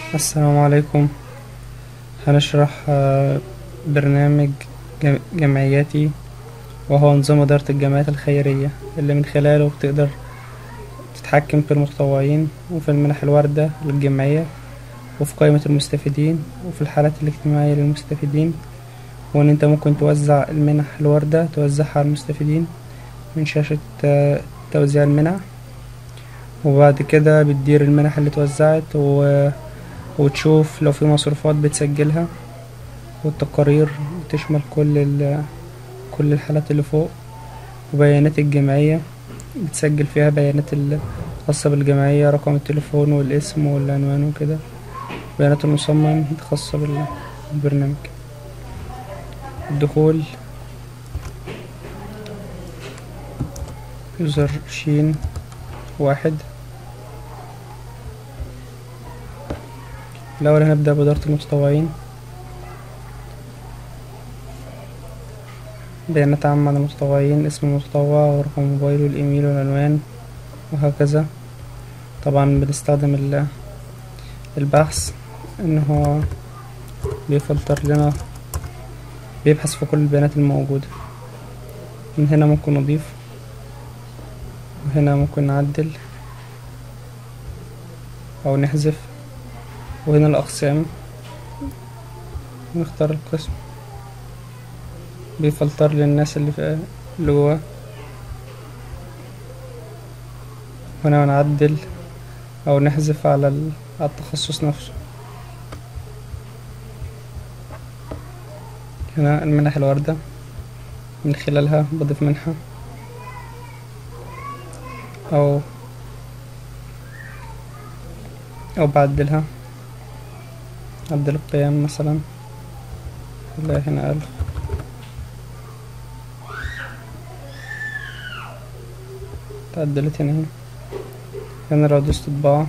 السلام عليكم هنشرح آه، برنامج جم- جمعياتي وهو نظام إدارة الجمعيات الخيرية اللي من خلاله بتقدر تتحكم في المتطوعين وفي المنح الواردة للجمعية وفي قائمة المستفيدين وفي الحالات الاجتماعية للمستفيدين وإن أنت ممكن توزع المنح الواردة توزعها على المستفيدين من شاشة آه، توزيع المنح وبعد كده بتدير المنح اللي اتوزعت و... وتشوف لو في مصروفات بتسجلها والتقارير بتشمل كل ال... كل الحالات اللي فوق وبيانات الجمعية بتسجل فيها بيانات الخاصة بالجمعية رقم التليفون والاسم والعنوان وكده بيانات المصمم الخاصة بال- بالبرنامج الدخول يوزر شين واحد الأول هنبدأ بإدارة المتطوعين بيانات عامة عن المتطوعين اسم المتطوع ورقم موبايله والإيميل والعنوان وهكذا طبعا بنستخدم ال- البحث إن هو بيفلتر لنا بيبحث في كل البيانات الموجودة من هنا ممكن نضيف وهنا ممكن نعدل أو نحذف وهنا الأقسام نختار القسم بيفلتر للناس اللي في اللي جواه هنا نعدل أو نحذف على ال- على التخصص نفسه هنا المنح الواردة من خلالها بضيف منحة أو أو بعدلها عدل القيم مثلا خليها هنا ألف تعدلت هنا هنا لو دوست طباعة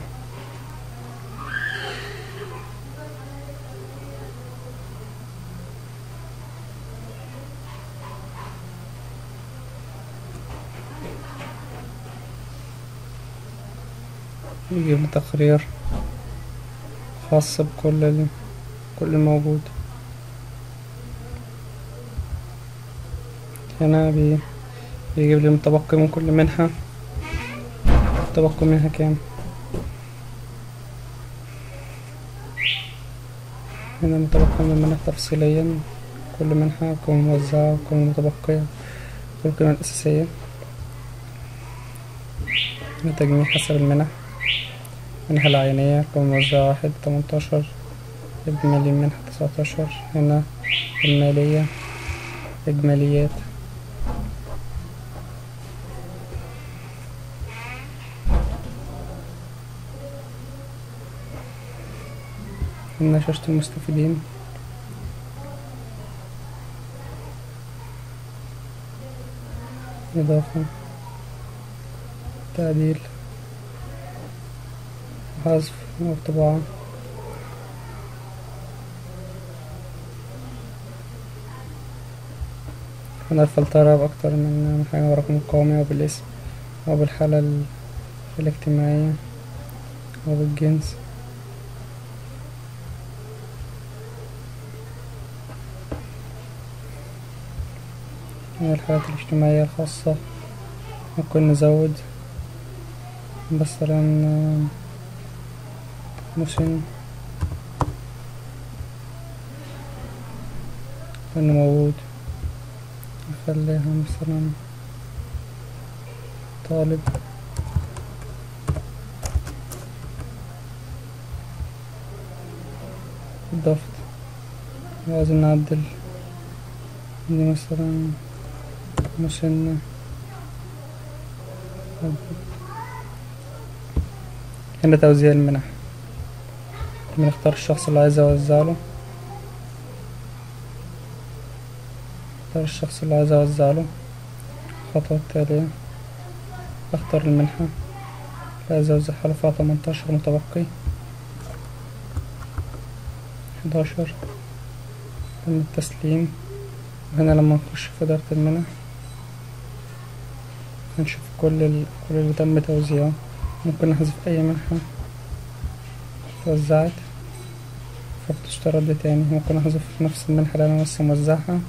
يجيب لي تقرير خاص بكل ال... كل الموجود هنا بي... بيجيب لي المتبقي من كل منحة التبقي منها كام هنا متبقي من المنح تفصيليا كل منحة كم موزعة وكم متبقية والقيمة الأساسية هنا تجميع حسب المنح المنحة العينية كم موزعة واحد تمنتاشر إجمالي المنحة تسعتاشر هنا المالية إجماليات هنا شاشة المستفيدين إضافة تعديل حذف أو طباعة هنا الفلترة بأكتر من حاجة ورقم القومي أو بالاسم أو بالحالة ال- الاجتماعية أو بالجنس هنا الحالات الاجتماعية الخاصة ممكن نزود مثلا آه، مسن إنه موجود نخليها مثلا طالب إضافة لازم نعدل دي مثلا مسنة هنا توزيع المنح بنختار الشخص اللي عايز اوزعله اختار الشخص اللي عايز اوزعله الخطوة التالية اختار المنحة اللي عايز اوزعها له فيها تمنتاشر متبقي حداشر تم التسليم وهنا لما نخش في إدارة المنح هنشوف كل ال... كل اللي تم توزيعه ممكن نحذف أي منحة اتوزعت فبتسترد تاني ممكن احذف نفس المنحة اللي انا لسه موزعها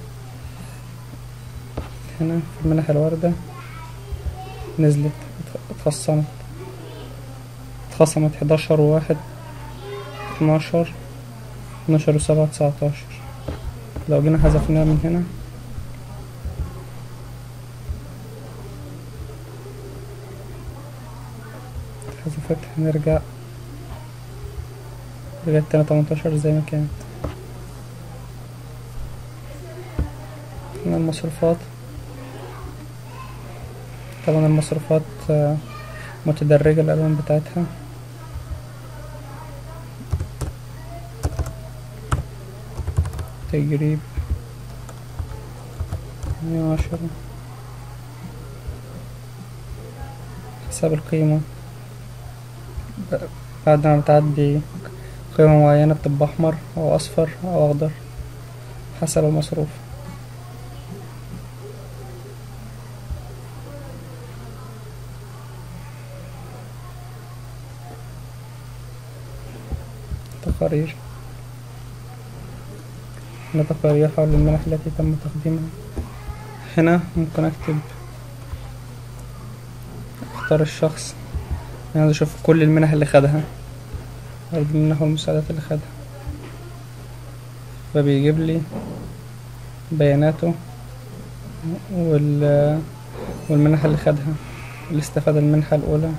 هنا في المنح الواردة نزلت اتخ- اتخصمت اتخصمت حداشر وواحد اتناشر اتناشر وسبعة تسعتاشر لو جينا حذفناها من هنا حذفت هنرجع رجعت تاني تمنتاشر زي ما كانت هنا المصروفات طبعا المصروفات آه، متدرجة الألوان بتاعتها تجريب مية وعشرة حساب القيمة ب- بعد ما بتعدي قيمة معينة بتبقى أحمر أو أصفر أو أخضر حسب المصروف تقارير هنا تقارير حول المنح التي تم تقديمها هنا ممكن أكتب أختار الشخص أنا عايز أشوف كل المنح اللي خدها عدد المنح والمساعدات اللي خدها فبيجيب لي بياناته وال والمنح اللي خدها اللي استفاد المنحة الأولى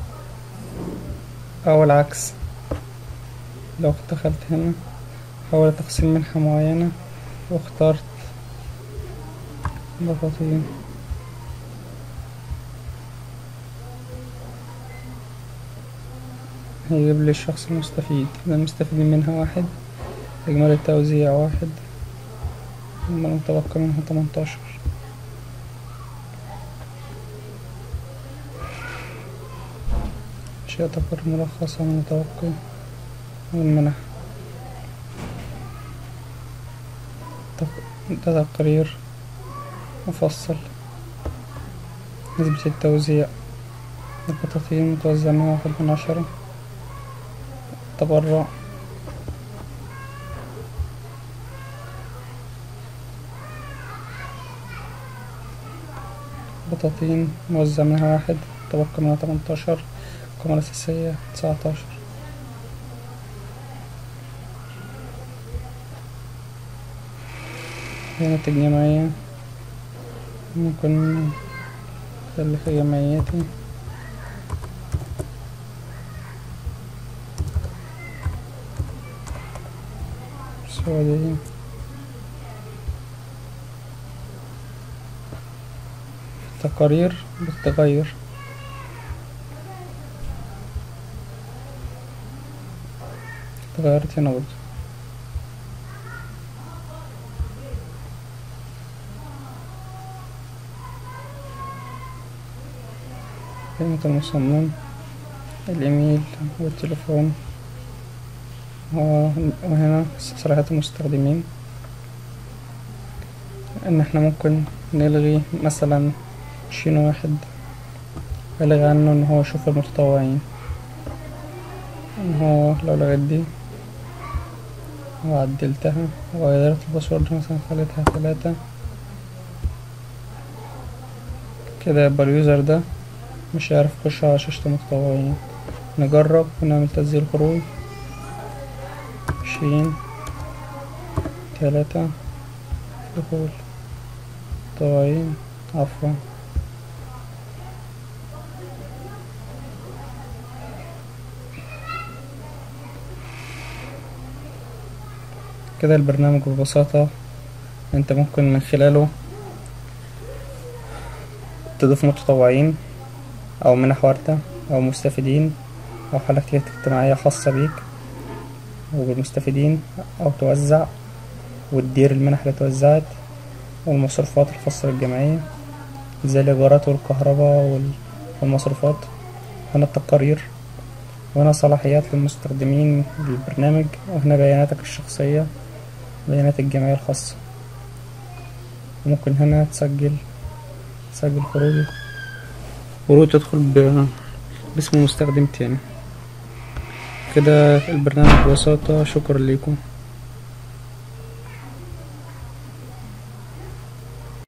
أو العكس لو دخلت هنا حاول تقسيم منحة معينة واخترت بطاطين هيجيب لي الشخص المستفيد إذا المستفيد منها واحد إجمالي التوزيع واحد أما المتبقى منها تمنتاشر أشياء تقر ملخص عن المتوقع والمنح تق- ده تقرير مفصل نسبة التوزيع البطاطين متوزع مية واحد من عشرة تبرع بطاطين موزع منها واحد تبقى منها تمنتاشر القيمة الأساسية تسعتاشر بيانات الجمعية ممكن اللي في جمعياتي السعودية تقارير بتتغير اتغيرت هنا برضه قيمة المصمم الإيميل والتليفون و- وهنا صلاحيات المستخدمين إن احنا ممكن نلغي مثلا عشرين واحد ألغي عنه إن هو يشوف المتطوعين إن هو لو لغيت دي وعدلتها وغيرت الباسورد مثلا خليتها تلاتة كده يبقى اليوزر ده مش هيعرف يخش على شاشة المتطوعين نجرب ونعمل تسجيل خروج عشرين تلاتة دخول متطوعين عفوا كده البرنامج ببساطة انت ممكن من خلاله تضيف متطوعين او منح وردة او مستفيدين او حالات اجتماعية خاصة بيك وبالمستفيدين او توزع وتدير المنح اللي اتوزعت والمصروفات الخاصة بالجمعية زي الإيجارات والكهرباء وال- والمصروفات هنا التقارير وهنا صلاحيات للمستخدمين للبرنامج وهنا بياناتك الشخصية بيانات الجمعية الخاصة وممكن هنا تسجل تسجل خروجك خروج تدخل ب- باسم مستخدم تاني كده البرنامج ببساطة شكرا ليكم